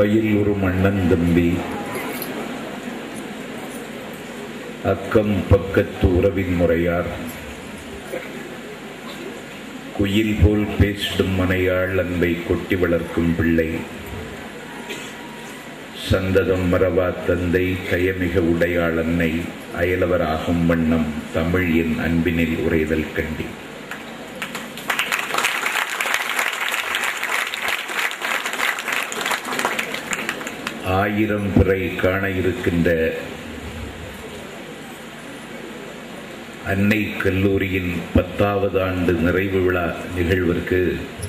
பயில் ஒரு மன்னன் தம்பி அக்கம் பக்கத்து உறவின் முறையார் குயில் போல் பேசிடும் மனையாள் அன்பை கொட்டி வளர்க்கும் பிள்ளை சந்ததம் மறவா தந்தை கயமிக உடையாள் அன்னை அயலவர் ஆகும் வண்ணம் தமிழ் என் அன்பினில் உரைதல் கண்டி ஆயிரம் பிறை காண இருக்கின்ற அன்னை கல்லூரியின் பத்தாவது ஆண்டு நிறைவு விழா நிகழ்விற்கு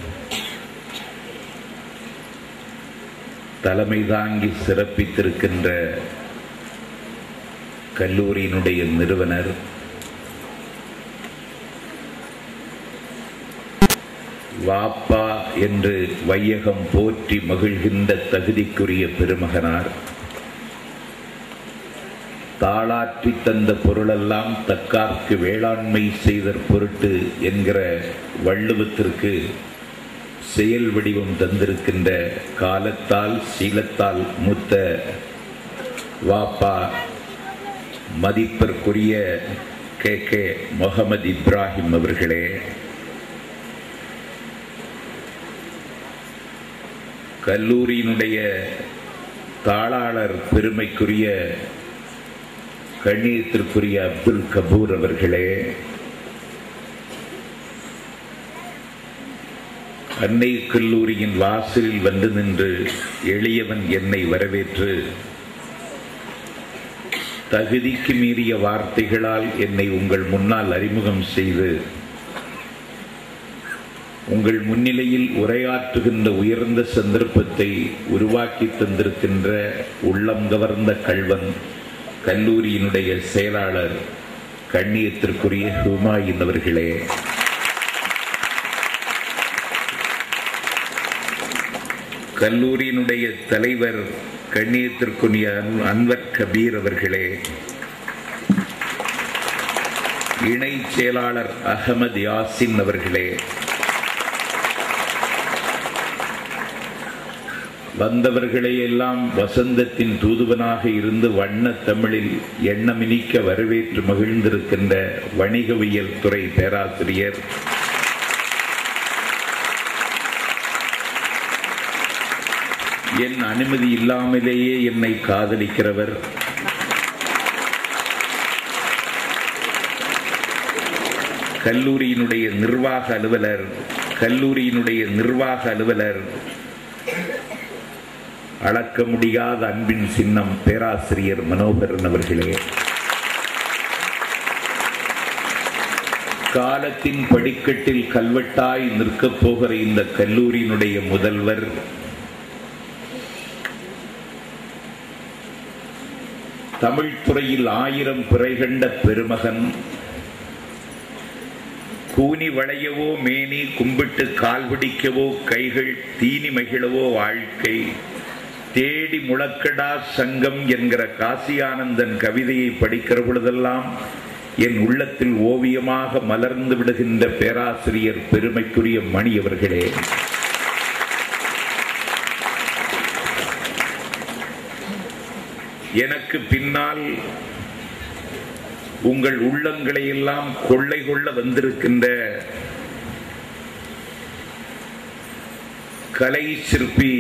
தலைமை தாங்கி சிறப்பித்திருக்கின்ற கல்லூரியினுடைய நிறுவனர் வாப்பா என்று வையகம் போற்றி மகிழ்கின்ற தகுதிக்குரிய பெருமகனார் தாளாற்றி தந்த பொருளெல்லாம் தக்கார்க்கு வேளாண்மை செய்தற் பொருட்டு என்கிற வள்ளுவத்திற்கு செயல் வடிவம் தந்திருக்கின்ற காலத்தால் சீலத்தால் மூத்த வாப்பா மதிப்பிற்குரிய கே கே முகமது இப்ராஹிம் அவர்களே கல்லூரியினுடைய தாளாளர் பெருமைக்குரிய கண்ணியத்திற்குரிய அப்துல் கபூர் அவர்களே அன்னை கல்லூரியின் வாசலில் வந்து நின்று எளியவன் என்னை வரவேற்று தகுதிக்கு மீறிய வார்த்தைகளால் என்னை உங்கள் முன்னால் அறிமுகம் செய்து உங்கள் முன்னிலையில் உரையாற்றுகின்ற உயர்ந்த சந்தர்ப்பத்தை உருவாக்கி தந்திருக்கின்ற உள்ளம் கவர்ந்த கல்வன் கல்லூரியினுடைய செயலாளர் கண்ணியத்திற்குரிய ஹுமாயின் அவர்களே கல்லூரியினுடைய தலைவர் கண்ணியத்திற்குரிய அன்வர் கபீர் அவர்களே இணை செயலாளர் அகமது யாசின் அவர்களே வந்தவர்களை எல்லாம் வசந்தத்தின் தூதுவனாக இருந்து வண்ண தமிழில் எண்ணமினிக்க வரவேற்று மகிழ்ந்திருக்கின்ற வணிகவியல் துறை பேராசிரியர் என் அனுமதி இல்லாமலேயே என்னை காதலிக்கிறவர் கல்லூரியினுடைய நிர்வாக அலுவலர் கல்லூரியினுடைய நிர்வாக அலுவலர் அளக்க முடியாத அன்பின் சின்னம் பேராசிரியர் மனோகரன் அவர்களே காலத்தின் படிக்கட்டில் கல்வெட்டாய் நிற்கப் போகிற இந்த கல்லூரியினுடைய முதல்வர் தமிழ் துறையில் ஆயிரம் பிறை கண்ட பெருமகன் கூனி வளையவோ மேனி கும்பிட்டு கால் பிடிக்கவோ கைகள் தீனி மகிழவோ வாழ்க்கை தேடி முழக்கடா சங்கம் என்கிற காசியானந்தன் கவிதையை படிக்கிற பொழுதெல்லாம் என் உள்ளத்தில் ஓவியமாக மலர்ந்து விடுகின்ற பேராசிரியர் பெருமைக்குரிய மணி அவர்களே எனக்கு பின்னால் உங்கள் உள்ளங்களை எல்லாம் கொள்ளை கொள்ள வந்திருக்கின்ற கலை சிற்பி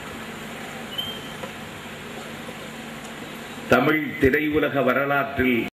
தமிழ் திரையுலக வரலாற்றில்